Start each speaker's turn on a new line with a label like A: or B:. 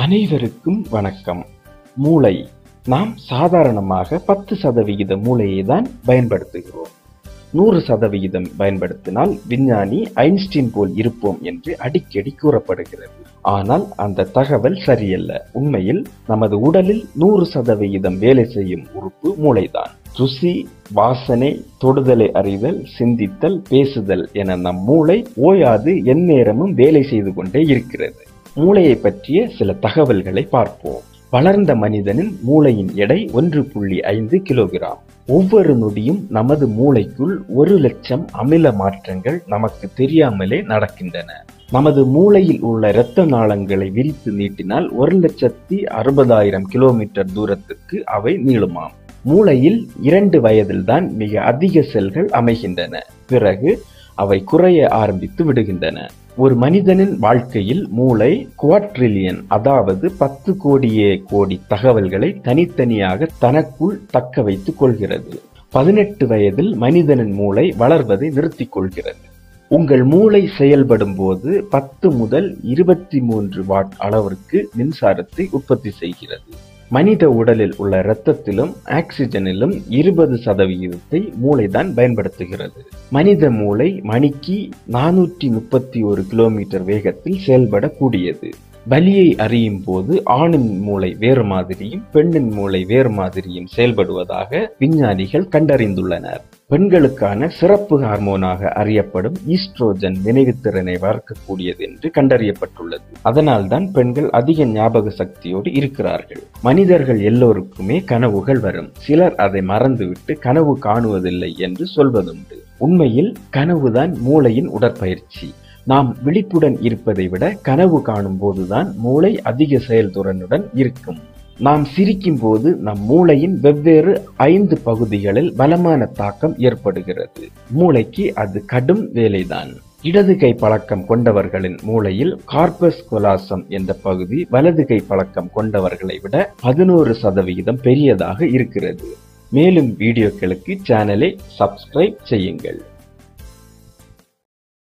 A: அனைவருக்கும் வணக்கம் மூளை நாம் சாதாரணமாக பத்து சதவிகித மூளையை தான் பயன்படுத்துகிறோம் நூறு சதவிகிதம் பயன்படுத்தினால் விஞ்ஞானி ஐன்ஸ்டீன் போல் இருப்போம் என்று அடிக்கடி கூறப்படுகிறது ஆனால் அந்த தகவல் சரியல்ல உண்மையில் நமது உடலில் நூறு சதவிகிதம் வேலை செய்யும் உறுப்பு மூளைதான் ருசி வாசனை தொடுதலை அறிதல் சிந்தித்தல் பேசுதல் என நம் மூளை ஓயாது எந்நேரமும் வேலை செய்து கொண்டே இருக்கிறது மூளையை பற்றிய சில தகவல்களை பார்ப்போம் வளர்ந்த மனிதனின் மூளையின் எடை ஒன்று புள்ளி ஐந்து கிலோகிராம் ஒவ்வொரு நொடியும் நமது மூளைக்குள் ஒரு லட்சம் அமில மாற்றங்கள் நமக்கு தெரியாமலே நடக்கின்றன நமது மூளையில் உள்ள இரத்த நாளங்களை விரித்து நீட்டினால் ஒரு லட்சத்தி அறுபதாயிரம் கிலோமீட்டர் தூரத்துக்கு அவை நீளுமாம் மூளையில் இரண்டு வயதில்தான் மிக அதிக செல்கள் அமைகின்றன பிறகு அவை குறைய ஆரம்பித்து விடுகின்றன ஒரு மனிதனின் வாழ்க்கையில் மூளை குவாட்ரில்லியன் அதாவது பத்து கோடியே கோடி தகவல்களை தனித்தனியாக தனக்குள் தக்க வைத்துக் கொள்கிறது பதினெட்டு வயதில் மனிதனின் மூளை வளர்வதை நிறுத்திக் கொள்கிறது உங்கள் மூளை செயல்படும் போது பத்து முதல் இருபத்தி மூன்று வாட் அளவிற்கு மின்சாரத்தை உற்பத்தி செய்கிறது மனித உடலில் உள்ள இரத்தத்திலும் ஆக்சிஜனிலும் இருபது சதவிகிதத்தை மூளைதான் பயன்படுத்துகிறது மனித மூளை மணிக்கு நானூற்றி முப்பத்தி ஒரு கிலோமீட்டர் வேகத்தில் செயல்படக்கூடியது வலியை அறியும் போது ஆணின் மூளை வேறு மாதிரியும் பெண்ணின் மூளை வேறு மாதிரியும் செயல்படுவதாக விஞ்ஞானிகள் கண்டறிந்துள்ளனர் பெண்களுக்கான சிறப்பு ஹார்மோனாக அறியப்படும் ஈஸ்ட்ரோஜன் நினைவுத்திறனை வளர்க்கக்கூடியது என்று கண்டறியப்பட்டுள்ளது அதனால்தான் பெண்கள் அதிக ஞாபக சக்தியோடு இருக்கிறார்கள் மனிதர்கள் எல்லோருக்குமே கனவுகள் வரும் சிலர் அதை மறந்துவிட்டு கனவு காணுவதில்லை என்று சொல்வதுண்டு உண்மையில் கனவுதான் மூளையின் உடற்பயிற்சி நாம் விழிப்புடன் இருப்பதை விட கனவு காணும் போதுதான் மூளை அதிக செயல்திறனுடன் இருக்கும் நாம் சிரிக்கும் போது நம் மூளையின் வெவ்வேறு ஐந்து பகுதிகளில் பலமான தாக்கம் ஏற்படுகிறது மூளைக்கு அது கடும் வேலைதான் இடது கை பழக்கம் கொண்டவர்களின் மூளையில் கார்பஸ் கொலாசம் என்ற பகுதி வலது கை பழக்கம் கொண்டவர்களை விட பதினோரு சதவிகிதம் பெரியதாக இருக்கிறது மேலும் வீடியோக்களுக்கு சேனலை சப்ஸ்கிரைப் செய்யுங்கள்